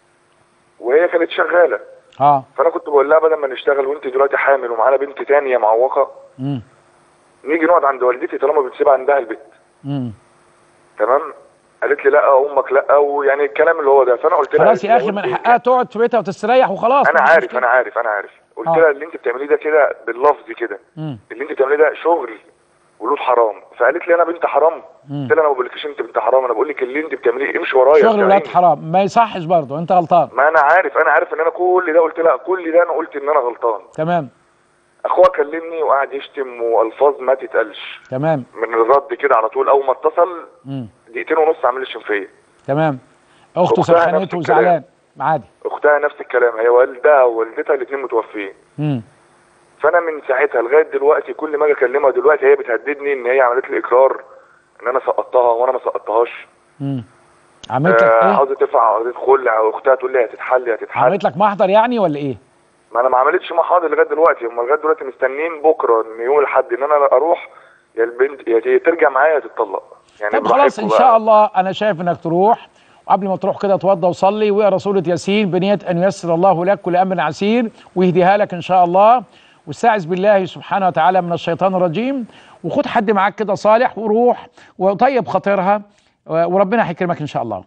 وهي كانت شغاله اه فانا كنت بقول لها بدل ما نشتغل وانت دلوقتي حامل ومعانا بنت تانية معوقه امم نيجي نقعد عند والدتي طالما بتسيبها عندها البيت امم تمام قالت لي لا امك لا ويعني الكلام اللي هو ده فانا قلت لها خلاص يا اخي لو من انت- حقها تقعد في بيتها وتستريح وخلاص انا مفيش عارف مشكلة. انا عارف انا عارف قلت آه. لها اللي انت بتعمليه ده كده باللفظ كده مم. اللي انت بتعمليه ده شغل ولود حرام فقالت لي انا بنت حرام قلت لها انا ما بقولكش انت بنت حرام انا بقول لك اللي انت بتعمليه امشي ورايا شغل ولاد ارجعيني. حرام ما يصحش برضه انت غلطان ما انا عارف انا عارف ان انا كل ده قلت لها كل ده انا قلت ان انا غلطان تمام اخوها كلمني وقعد يشتم والفاظ ما تتقالش تمام من الرد كده على طول اول ما اتصل مم. دقيقتين ونص عمل يشتم فيا تمام اخته أختها نفس سخنته الكلام. وزعلان عادي اختها نفس الكلام هي والدها ووالدتها الاثنين متوفيين مم. فانا من ساعتها لغايه دلوقتي كل ما اجي اكلمها دلوقتي هي بتهددني ان هي عملت لي اقرار ان انا سقطتها وانا ما سقطتهاش مم. عملت لك آه، ايه عاوزه تدفع قضيه خلع واختها تقول لي هتتحل هتتحل عملت لك محضر يعني ولا ايه ما انا ما عملتش محاضر لغايه دلوقتي هم لغايه دلوقتي مستنيين بكره ان يوم الاحد ان انا اروح يا البنت يا ترجع معايا يا تتطلق يعني طب خلاص ان براحتكم شاء بقى. الله انا شايف انك تروح وقبل ما تروح كده اتوضى وصلي واقرا سوره ياسين بنيه ان ييسر الله لك كل امر عسير ويهديها لك ان شاء الله واستعذ بالله سبحانه وتعالى من الشيطان الرجيم وخد حد معاك كده صالح وروح وطيب خاطرها وربنا هيكرمك ان شاء الله.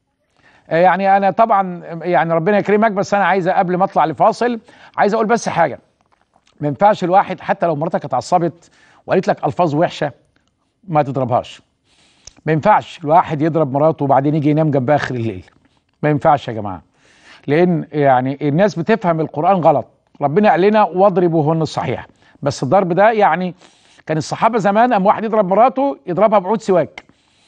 آه، يعني انا طبعا يعني ربنا يكرمك بس انا عايز قبل ما اطلع لفاصل عايز اقول بس حاجه ما ينفعش الواحد حتى لو مراتك اتعصبت وقالت لك الفاظ وحشه ما تضربهاش. ما ينفعش الواحد يضرب مراته وبعدين يجي ينام جنبها اخر الليل ما ينفعش يا جماعه لان يعني الناس بتفهم القران غلط ربنا قال لنا واضربوهن الصحيح بس الضرب ده يعني كان الصحابه زمان اما واحد يضرب مراته يضربها بعود سواك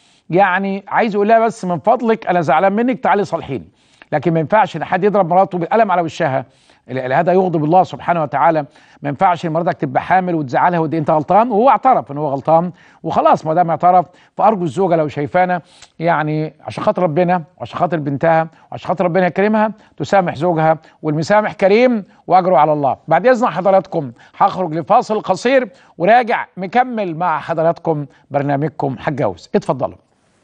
يعني عايز يقول لها بس من فضلك انا زعلان منك تعالي صالحيني لكن ما ينفعش ان حد يضرب مراته بالقلم على وشها ال- هذا يغضب الله سبحانه وتعالى ما ينفعش ان مراتك تبقى حامل وتزعلها ودي انت غلطان وهو اعترف ان هو غلطان وخلاص ما دام اعترف فارجو الزوجه لو شايفانا يعني عشان خاطر ربنا وعشان خاطر بنتها وعشان خاطر ربنا يكرمها تسامح زوجها والمسامح كريم واجره على الله بعد اذن حضراتكم هخرج لفاصل قصير وراجع مكمل مع حضراتكم برنامجكم حجوز اتفضلوا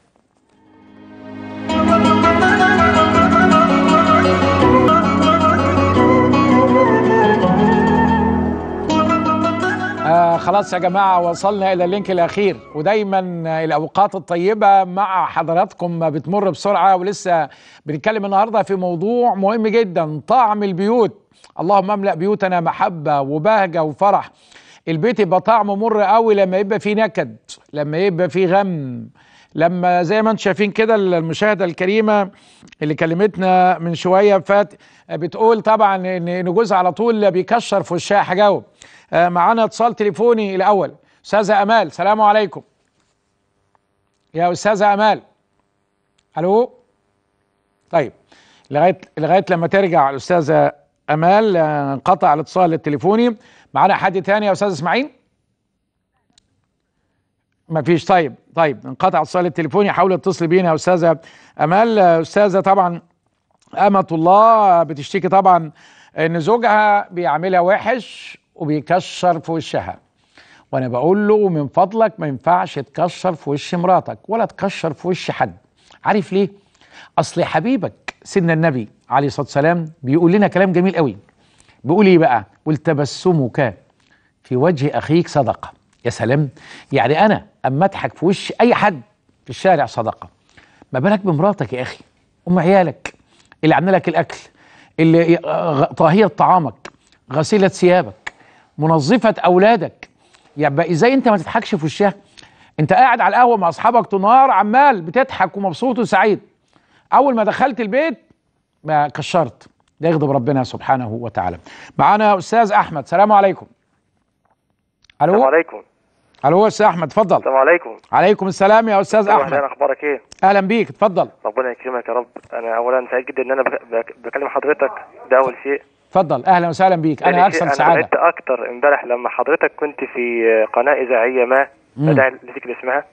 آه خلاص يا جماعة وصلنا إلى اللينك الأخير ودايما الأوقات الطيبة مع حضراتكم بتمر بسرعة ولسه بنتكلم النهاردة في موضوع مهم جدا طعم البيوت اللهم املأ بيوتنا محبة وبهجة وفرح البيت يبقى طعمه مر قوي لما يبقى فيه نكد لما يبقى فيه غم لما زي ما انتم شايفين كده المشاهده الكريمه اللي كلمتنا من شويه فات بتقول طبعا ان إن جوزها على طول بيكشر في وشها هجاوب آه، معانا اتصال تليفوني الاول استاذه امال سلام عليكم يا استاذه امال الو طيب لغايه لغايه لما ترجع الاستاذه امال آه، انقطع الاتصال التليفوني معانا حد تاني يا استاذ اسماعيل ما فيش طيب طيب انقطع الاتصال التليفوني حاول اتصل بينا يا استاذه امال آه، استاذه طبعا أمة الله بتشتكي طبعا إن زوجها بيعملها وحش وبيكشر في وشها وأنا بقول له من فضلك ما ينفعش تكشر في وش مراتك ولا تكشر في وش حد عارف ليه؟ أصل حبيبك سيدنا النبي عليه الصلاة والسلام بيقول لنا كلام جميل قوي بيقول إيه بقى؟ قل تبسمك في وجه أخيك صدقة يا سلام يعني أنا أما أضحك في وش أي حد في الشارع صدقة ما بالك بمراتك يا أخي أم عيالك اللي عامله لك الاكل اللي غ- طاهيه طعامك غسيله ثيابك منظفه اولادك يبقى ازاي انت ما تضحكش في وشها انت قاعد على القهوه مع اصحابك طنار عمال بتضحك ومبسوط وسعيد اول ما دخلت البيت ما كشرت ده يغضب ربنا سبحانه وتعالى معانا استاذ احمد سلام عليكم السلام الو عليكم الو استاذ احمد اتفضل السلام عليكم عليكم السلام يا استاذ أهلا، احمد اخبارك ايه اهلا بيك اتفضل ربنا يكرمك يا رب انا اولا سعيد جدا ان انا بك- بك- بكلم حضرتك ده اول شيء اتفضل اهلا وسهلا بيك انا ثاني اكثر شيء، انا سعاده سعدت اكتر امبارح لما حضرتك كنت في قناه اذاعيه ما مم. لا داعي لذكر اسمها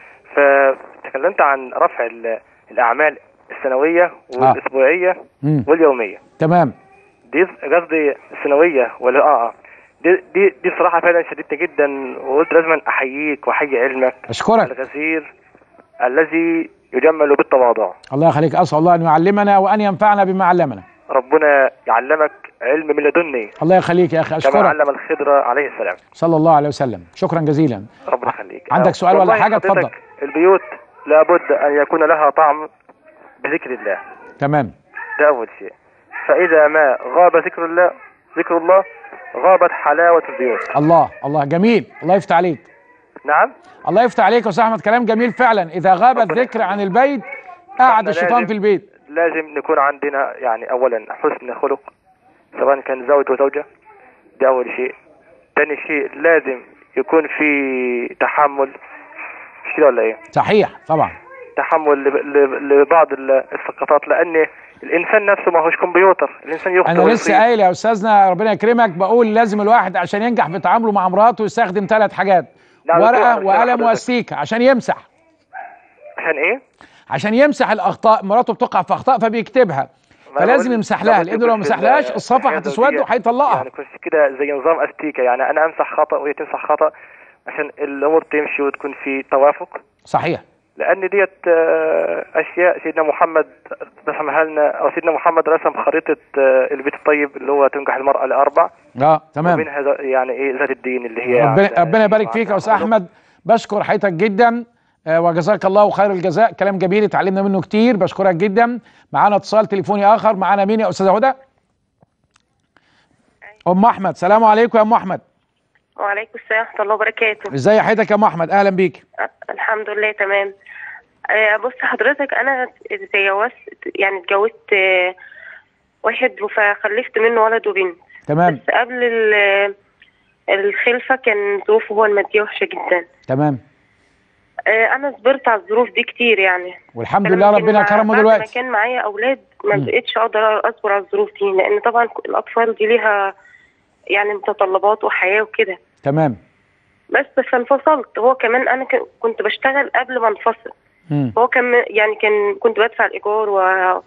فتكلمت عن رفع ال- الاعمال السنويه والاسبوعيه مم. واليوميه تمام دي قصدي السنويه ولا اه اه دي دي دي صراحه فعلا شديدة جدا وقلت لازم احييك واحيي علمك اشكرك الغزير الذي يجمل بالتواضع الله يخليك اسال الله ان يعلمنا وان ينفعنا بما علمنا ربنا يعلمك علم من لدني الله يخليك يا اخي كما اشكرك علم الخضر عليه السلام صلى الله عليه وسلم شكرا جزيلا ربنا يخليك عندك أه، سؤال ولا والله حاجة؟ حضرتك اتفضل. البيوت لابد ان يكون لها طعم بذكر الله تمام ده اول شيء فاذا ما غاب ذكر الله ذكر الله غابت حلاوه البيوت الله الله جميل الله يفتح عليك نعم الله يفتح عليك يا استاذ احمد كلام جميل فعلا اذا غاب الذكر عن البيت قعد إحنا الشيطان لازم- في البيت لازم نكون عندنا يعني اولا حسن خلق سواء كان زوج وزوجة ده اول شيء تاني شيء لازم يكون في تحمل مش كده ولا ايه صحيح طبعا تحمل لب- لب- لبعض ال- السقطات لان الانسان نفسه ما هوش كمبيوتر الانسان يخطئ انا لسه ويصيب. قايل يا استاذنا ربنا يكرمك بقول لازم الواحد عشان ينجح في تعامله مع مراته يستخدم ثلاث حاجات لا، دكتور، ورقه أنا بسأل وقلم حضرتك. واستيكه عشان يمسح عشان ايه عشان يمسح الاخطاء مراته بتقع في اخطاء فبيكتبها ما فلازم بقول- يمسح لا لها بد لانه لو يكون في مسحلهاش ال- الصفحه الحياة هتسود الزوجية وهيطلقها يعني يكون في كده زي نظام استيكه يعني انا امسح خطا وهي تمسح خطا عشان الامور تمشي وتكون في توافق صحيح لان ديت آه، اشياء سيدنا محمد رسمها لنا او سيدنا محمد رسم خريطه آه، البيت الطيب اللي هو تنجح المراه لاربع اه تمام ومنها ذا- يعني ايه ذات الدين اللي هي ربنا عندها- ربنا يبارك فيك يا استاذ عندها احمد بشكر حضرتك جدا آه، وجزاك الله خير الجزاء كلام جميل اتعلمنا منه كتير بشكرك جدا معانا اتصال تليفوني اخر معانا مين يا استاذه هدى ام احمد سلام عليكم يا ام احمد وعليكم السلام ورحمة الله وبركاته ازاي حضرتك يا ام احمد اهلا بيك أ- الحمد لله تمام آه، بص حضرتك أنا اتجوزت يعني اتجوزت آه، واحد فخلفت منه ولد وبنت تمام بس قبل ال- الخلفة كان ظروفه هو المادية وحشة جدا تمام آه، أنا صبرت على الظروف دي كتير يعني والحمد فلما لله كان ربنا مع- كرمه بعد ما دلوقتي كان معايا أولاد ما مم. بقتش أقدر أصبر على الظروف دي لأن طبعا الأطفال دي ليها يعني متطلبات وحياة وكده تمام بس فانفصلت هو كمان انا ك- كنت بشتغل قبل ما انفصل مم. هو كان يعني كان كنت بدفع الايجار و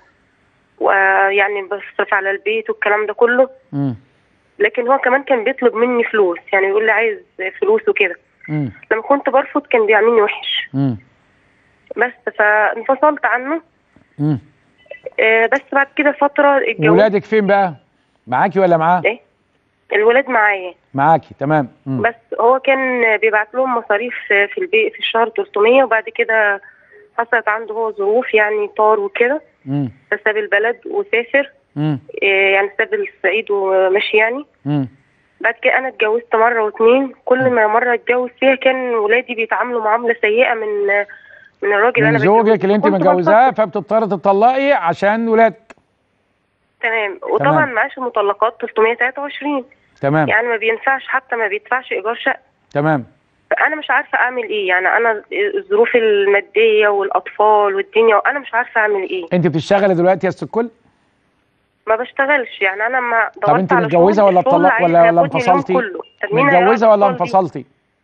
ويعني بصرف على البيت والكلام ده كله مم. لكن هو كمان كان بيطلب مني فلوس يعني يقول لي عايز فلوس وكده مم. لما كنت برفض كان بيعملني وحش مم. بس فانفصلت عنه مم. آه، بس بعد كده فتره اتجوزت ولادك فين بقى معاكي ولا معاه ايه الولاد معايا معاكي تمام مم. بس هو كان بيبعت لهم مصاريف في البيت في الشهر 300 وبعد كده حصلت عنده هو ظروف يعني طار وكده مم. فساب البلد وسافر مم. إيه يعني ساب الصعيد ومشي يعني مم. بعد كده انا اتجوزت مره واتنين كل ما مره اتجوز فيها كان ولادي بيتعاملوا معامله سيئه من من الراجل اللي من انا زوجك بتجوزه. اللي انت كنت متجوزاه بنفصل. فبتضطر تطلقي عشان ولادك تمام وطبعا تمام. معاش المطلقات 323 تمام يعني ما بينفعش حتى ما بيدفعش ايجار شقه تمام فانا مش عارفه اعمل ايه يعني انا الظروف الماديه والاطفال والدنيا وانا مش عارفه اعمل ايه انت بتشتغلي دلوقتي يا ست الكل ما بشتغلش يعني انا ما دورت طب انت على متجوزه شغل، ولا الشغل طلق عايز ولا ولا ياخدني اليوم انفصلتي كله. طب مين هيراعي متجوزه ولا الأطفال دي؟ انفصلتي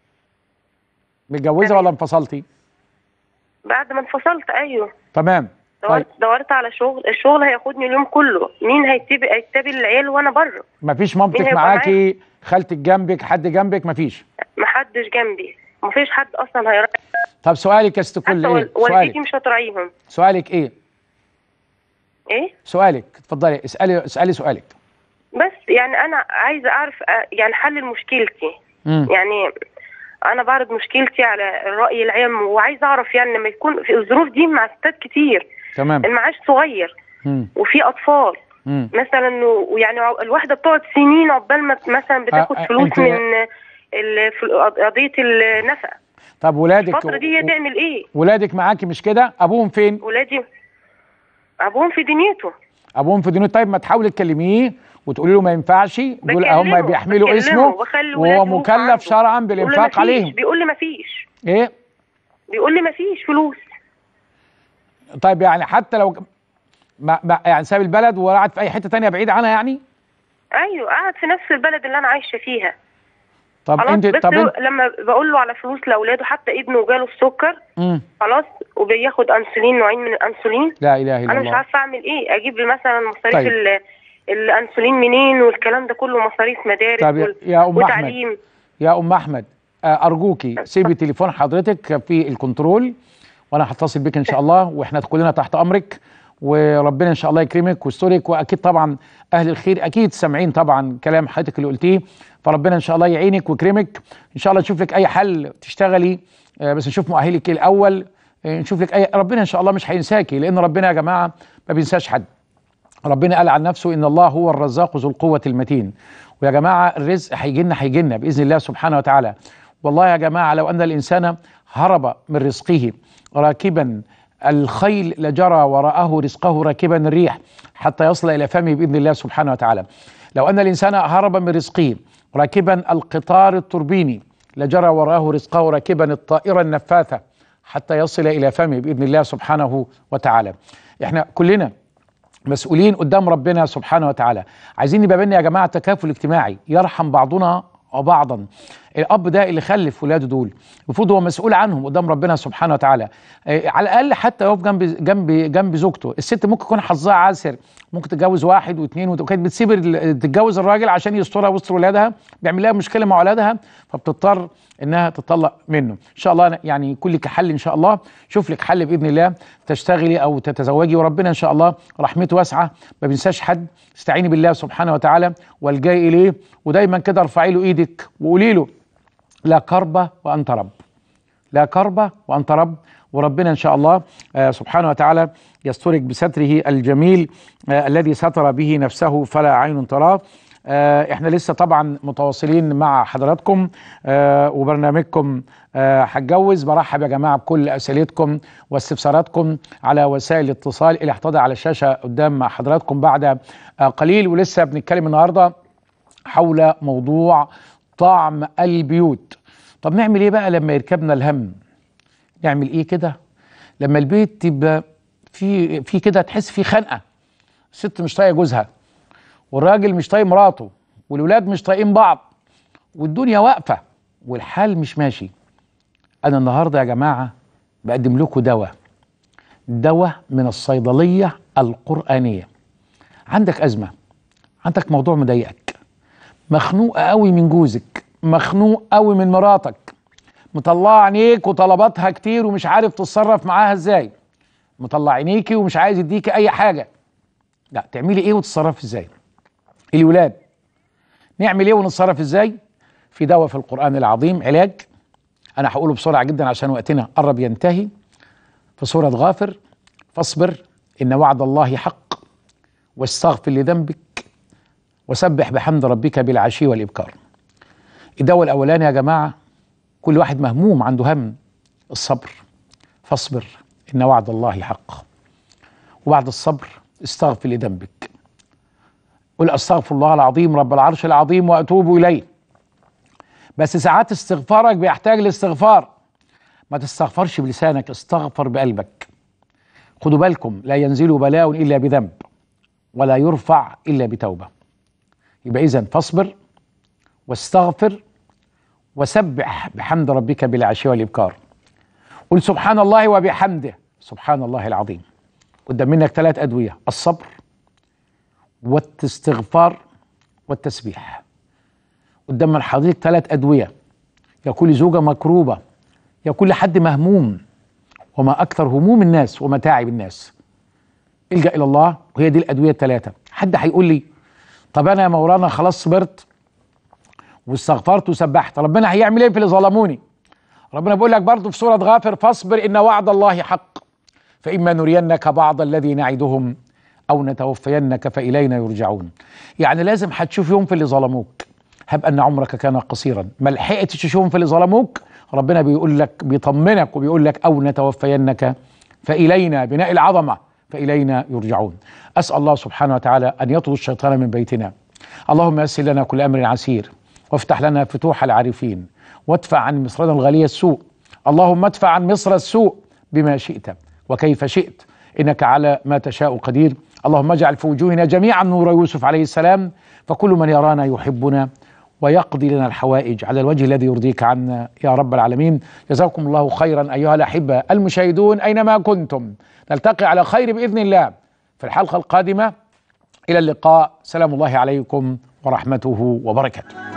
متجوزه تمام. ولا انفصلتي بعد ما انفصلت ايوه تمام طيب دورت, دورت على شغل الشغل هياخدني اليوم كله مين هيتبع هيتبع العيال وانا بره مفيش مين مامتك هيبقى معاكي خالتك جنبك حد جنبك مفيش محدش جنبي مفيش حد اصلا هيراعي طب سؤالك يا ست حتى الكل ايه وال- والدتي سؤالك مش هتراعيهم سؤالك ايه ايه سؤالك اتفضلي اسالي اسالي سؤالك بس يعني انا عايزه اعرف آه، يعني حل مشكلتي امم يعني انا بعرض مشكلتي على الراي العام وعايزه اعرف يعني لما يكون في الظروف دي مع ستات كتير تمام المعاش صغير امم وفي اطفال امم مثلا ويعني الواحده بتقعد سنين عقبال ما مثلا بتاخد آه، فلوس أنت- من ال- في قضيه النفقه طب ولادك الفتره دي هي تعمل ايه ولادك معاكي مش كده ابوهم فين ولادي ابوهم في دنيته ابوهم في دينه طيب ما تحاولي تكلميه وتقولي له ما ينفعش دول هم بكلمه- بيحملوا بكلمه اسمه وبخلي ولادي وهو يقفوا مكلف عنده. شرعا بيقول لي بالانفاق مفيش. عليهم بيقول لي مفيش ايه بيقول لي مفيش فلوس طيب يعني حتى لو ما ما يعني ساب البلد وقعد في اي حته تانية بعيد عنها يعني ايوه قاعد في نفس البلد اللي انا عايشه فيها طب خلاص انت بس طب هو انت لما بقول له على فلوس لاولاده حتى ابنه جاله السكر مم. خلاص وبياخد انسولين نوعين من الانسولين لا اله الا انا مش الله عارفه اعمل ايه اجيب مثلا مصاريف طيب. ال- الانسولين منين والكلام ده كله مصاريف مدارس طب يا- وال- يا ام احمد وتعليم يا ام احمد آه، ارجوكي سيبي تليفون حضرتك في الكنترول وانا هتصل بك ان شاء الله واحنا كلنا تحت امرك وربنا ان شاء الله يكرمك ويسترك واكيد طبعا اهل الخير اكيد سامعين طبعا كلام حضرتك اللي قلتيه فربنا ان شاء الله يعينك ويكرمك ان شاء الله نشوف لك اي حل تشتغلي آه، بس نشوف مؤهلك إيه الاول آه، نشوف لك اي ربنا ان شاء الله مش هينساكي لان ربنا يا جماعه ما بينساش حد ربنا قال عن نفسه ان الله هو الرزاق ذو القوه المتين ويا جماعه الرزق هيجي لنا هيجي لنا باذن الله سبحانه وتعالى والله يا جماعة لو أن الإنسان هرب من رزقه راكبا الخيل لجرى وراءه رزقه راكبا الريح حتى يصل إلى فمه بإذن الله سبحانه وتعالى لو أن الإنسان هرب من رزقه راكبا القطار التوربيني لجرى وراءه رزقه راكبا الطائرة النفاثة حتى يصل إلى فمه بإذن الله سبحانه وتعالى احنا كلنا مسؤولين قدام ربنا سبحانه وتعالى عايزين نبقى بينا يا جماعه تكافل اجتماعي يرحم بعضنا وبعضا الاب ده اللي خلف ولاده دول المفروض هو مسؤول عنهم قدام ربنا سبحانه وتعالى إيه، على الاقل حتى يقف جنب جنب جنب زوجته الست ممكن يكون حظها عسر ممكن تتجوز واحد واثنين وت- وكانت بتسيب ال- تتجوز الراجل عشان يسترها وسط ولادها بيعمل لها مشكله مع ولادها فبتضطر انها تطلق منه ان شاء الله أنا يعني يكون لك حل ان شاء الله شوف لك حل باذن الله تشتغلي او تتزوجي وربنا ان شاء الله رحمته واسعه ما بينساش حد استعيني بالله سبحانه وتعالى والجاي اليه ودايما كده ارفعي له ايدك وقولي له لا كرب وانت رب لا كرب وانت رب وربنا ان شاء الله آه سبحانه وتعالى يسترك بستره الجميل آه الذي ستر به نفسه فلا عين تراه آه احنا لسه طبعا متواصلين مع حضراتكم آه وبرنامجكم آه هتجوز برحب يا جماعه بكل اسئلتكم واستفساراتكم على وسائل الاتصال اللي هتضع على الشاشه قدام حضراتكم بعد آه قليل ولسه بنتكلم النهارده حول موضوع طعم البيوت طب نعمل ايه بقى لما يركبنا الهم نعمل ايه كده لما البيت يبقى في في كده تحس في خنقه الست مش طايقه جوزها والراجل مش طايق مراته والولاد مش طايقين بعض والدنيا واقفه والحال مش ماشي انا النهارده يا جماعه بقدم لكم دواء دواء من الصيدليه القرانيه عندك ازمه عندك موضوع مضايقك مخنوق قوي من جوزك مخنوق قوي من مراتك مطلعه عينيك وطلباتها كتير ومش عارف تتصرف معاها ازاي مطلع عينيكي ومش عايز يديكي اي حاجه لا تعملي ايه وتتصرفي ازاي الولاد نعمل ايه ونتصرف ازاي في دواء في القران العظيم علاج انا هقوله بسرعه جدا عشان وقتنا قرب ينتهي في سوره غافر فاصبر ان وعد الله حق واستغفر لذنبك وسبح بحمد ربك بالعشي والإبكار الدواء الأولاني يا جماعة كل واحد مهموم عنده هم الصبر فاصبر إن وعد الله حق وبعد الصبر استغفر لذنبك قل أستغفر الله العظيم رب العرش العظيم وأتوب إليه بس ساعات استغفارك بيحتاج لاستغفار ما تستغفرش بلسانك استغفر بقلبك خدوا بالكم لا ينزل بلاء إلا بذنب ولا يرفع إلا بتوبة يبقى إذا فاصبر واستغفر وسبح بحمد ربك بالعشي والإبكار قل سبحان الله وبحمده سبحان الله العظيم قدام منك ثلاث أدوية الصبر والاستغفار والتسبيح قدام من حضرتك ثلاث أدوية يا كل زوجة مكروبة يا كل حد مهموم وما أكثر هموم الناس ومتاعب الناس الجأ إلى الله وهي دي الأدوية الثلاثة حد هيقول لي طب أنا يا مولانا خلاص صبرت واستغفرت وسبحت ربنا هيعمل ايه في اللي ظلموني ربنا بيقول لك برضه في سوره غافر فاصبر ان وعد الله حق فاما نرينك بعض الذي نعدهم او نتوفينك فالينا يرجعون يعني لازم هتشوف يوم في اللي ظلموك هب ان عمرك كان قصيرا ما لحقتش تشوفهم في اللي ظلموك ربنا بيقول لك بيطمنك وبيقول لك او نتوفينك فالينا بناء العظمه فالينا يرجعون اسال الله سبحانه وتعالى ان يطرد الشيطان من بيتنا اللهم يسر لنا كل امر عسير وافتح لنا فتوح العارفين وادفع عن مصرنا الغالية السوء اللهم ادفع عن مصر السوء بما شئت وكيف شئت إنك على ما تشاء قدير اللهم اجعل في وجوهنا جميعا نور يوسف عليه السلام فكل من يرانا يحبنا ويقضي لنا الحوائج على الوجه الذي يرضيك عنا يا رب العالمين جزاكم الله خيرا أيها الأحبة المشاهدون أينما كنتم نلتقي على خير بإذن الله في الحلقة القادمة إلى اللقاء سلام الله عليكم ورحمته وبركاته